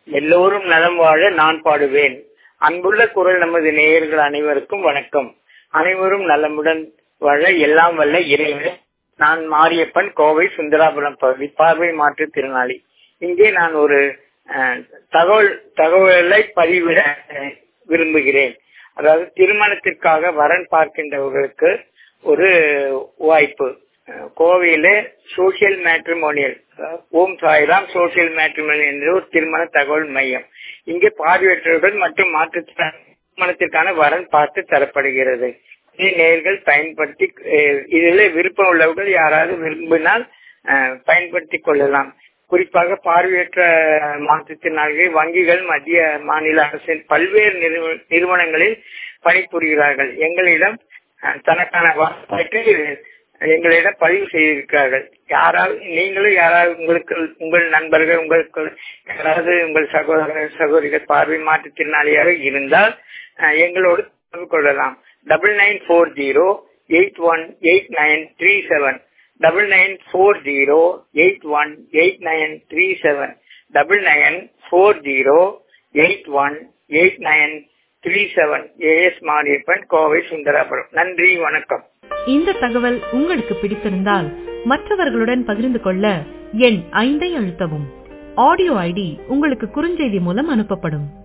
எல்லோரும் நலம் வாழ நான் பாடுவேன் அன்புள்ள குரல் நமது நேயர்கள் அனைவருக்கும் வணக்கம் அனைவரும் நலமுடன் வாழ எல்லாம் வல்ல இறைவன் நான் மாரியப்பன் கோவை சுந்தராபுரம் பகுதி பார்வை மாற்றுத்திறனாளி இங்கே நான் ஒரு அஹ், தகவல் தகவலை பதிவிட அஹ், விரும்புகிறேன் அதாவது திருமணத்திற்காக வரன் பார்க்கின்றவர்களுக்கு ஒரு வாய்ப்பு அஹ், கோவையில social matrimonial Om Sairam social matrimonial என்ற ஒரு திருமண தகவல் மையம் இங்கே பார்வையற்றவர்கள் மற்றும் மாற்றுத்திறன் திருமணத்திற்கான வரன் பார்த்து தரப்படுகிறது இதை நேர்கள் பயன்படுத்தி அஹ், இதில் விருப்பம் உள்ளவர்கள் யாராவது விரும்பினால் அஹ், பயன்படுத்திக் கொள்ளலாம் குறிப்பாக பார்வையற்ற மாற்றுத்திறனாளிகள் வங்கிகள் மத்திய மாநில அரசின் பல்வேறு நிறுவ- நிறுவனங்களில் பணிபுரிகிறார்கள் எங்களிடம் அஹ், தனக்கான வாய்ப்பை எங்களிடம் பதிவு செய்திருக்கிறார்கள் யாராவது நீங்களும் யாராவது உங்களுக்கு உங்கள் நண்பர்கள் உங்களுக்கு யாராவது உங்கள் சகோதர சகோதரிகள் பார்வை மாற்றுத்திறனாளியாக இருந்தால் அஹ், எங்களோடு தொடர்பு கொள்ளலாம் double nine four zero eight one eight nine three seven double nine four zero eight one eight nine three seven double nine four zero eight one eight nine three seven A S Mariappan Kovai Sundarapuram நன்றி வணக்கம் இந்த தகவல் உங்களுக்கு பிடித்திருந்தால் மற்றவர்களுடன் பகிர்ந்து கொள்ள எண் ஐந்தை அழுத்தவும் ஆடியோ ஐடி உங்களுக்கு குறுஞ்செய்தி மூலம் அனுப்பப்படும்